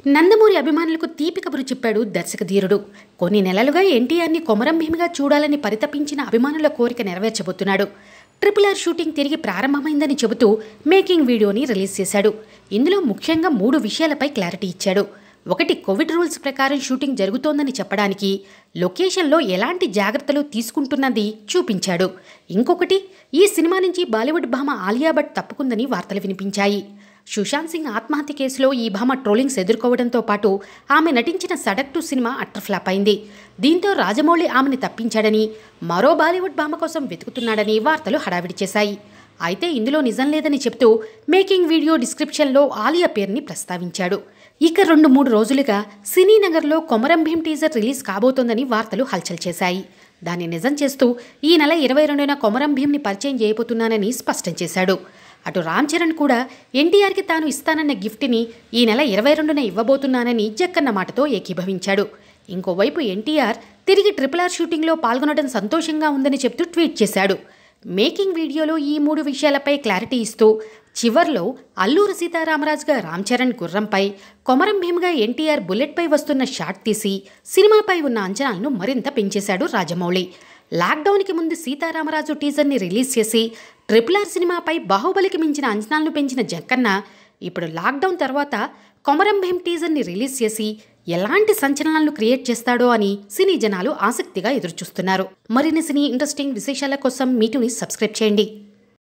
నందమూరి అభిమానులకు తీపి కబురు చెప్పాడు దర్శక ధీరుడు కొన్ని నెలలుగా ఎన్టీఆర్ని కొమరం భీమిగా చూడాలని పరితపించిన అభిమానుల కోరిక నెరవేర్చబోతున్నాడు ట్రిపుల్ ఆర్ షూటింగ్ తిరిగి ప్రారంభమైందని చెబుతూ మేకింగ్ వీడియోని రిలీజ్ చేశాడు ఇందులో ముఖ్యంగా మూడు విషయాలపై క్లారిటీ ఇచ్చాడు ఒకటి కోవిడ్ రూల్స్ ప్రకారం షూటింగ్ జరుగుతోందని చెప్పడానికి లొకేషన్లో ఎలాంటి జాగ్రత్తలు తీసుకుంటున్నది చూపించాడు ఇంకొకటి ఈ సినిమా నుంచి బాలీవుడ్ భామ ఆలియా భట్ తప్పుకుందని వార్తలు వినిపించాయి సుశాంత్ సింగ్ ఆత్మహత్య కేసులో ఈ భామ ట్రోలింగ్స్ ఎదుర్కోవడంతో పాటు ఆమె నటించిన సడక్ టు సినిమా అట్టర్ ఫ్లాప్ అయింది దీంతో రాజమౌళి ఆమెని తప్పించాడని మరో బాలీవుడ్ భామ కోసం వెతుకుతున్నాడని వార్తలు హడావిడి చేశాయి అయితే ఇందులో నిజం లేదని చెప్తూ మేకింగ్ వీడియో డిస్క్రిప్షన్లో ఆలియా పేరుని ప్రస్తావించాడు ఇక రెండు మూడు రోజులుగా సినీ నగర్లో కొమరం భీం టీజర్ రిలీజ్ కాబోతోందని వార్తలు హల్చల్ చేశాయి దాన్ని నిజం చేస్తూ ఈ నెల ఇరవై రెండున కొమరం భీంని పరిచయం చేయబోతున్నానని స్పష్టం చేశాడు అటు రామ్ చరణ్ కూడా ఎన్టీఆర్కి తాను ఇస్తానన్న గిఫ్ట్ని ఈ నెల ఇరవై రెండున ఇవ్వబోతున్నానని జక్కన్న మాటతో ఏకీభవించాడు ఇంకోవైపు ఎన్టీఆర్ తిరిగి ట్రిపుల్ ఆర్ షూటింగ్లో పాల్గొనడం సంతోషంగా ఉందని చెప్తూ ట్వీట్ చేశాడు మేకింగ్ వీడియోలో ఈ మూడు విషయాలపై క్లారిటీ ఇస్తూ చివర్లో అల్లూరు సీతారామరాజుగా రామ్ చరణ్ గుర్రంపై కొమరం భీమ్గా ఎన్టీఆర్ బుల్లెట్పై వస్తున్న షాట్ తీసి సినిమాపై ఉన్న అంచనాలను మరింత పెంచేశాడు రాజమౌళి లాక్డౌన్కి ముందు సీతారామరాజు టీజర్ని రిలీజ్ చేసి ట్రిపుల్ ఆర్ సినిమాపై బాహుబలికి మించిన అంచనాలను పెంచిన జక్కన్న ఇప్పుడు లాక్డౌన్ తర్వాత కొమరం భీం టీజర్ని రిలీజ్ చేసి ఎలాంటి సంచలనాలను క్రియేట్ చేస్తాడో అని సినీ జనాలు ఆసక్తిగా ఎదురుచూస్తున్నారు మరిన్ని సినీ ఇంట్రెస్టింగ్ విశేషాల కోసం మీటుని సబ్స్క్రైబ్ చేయండి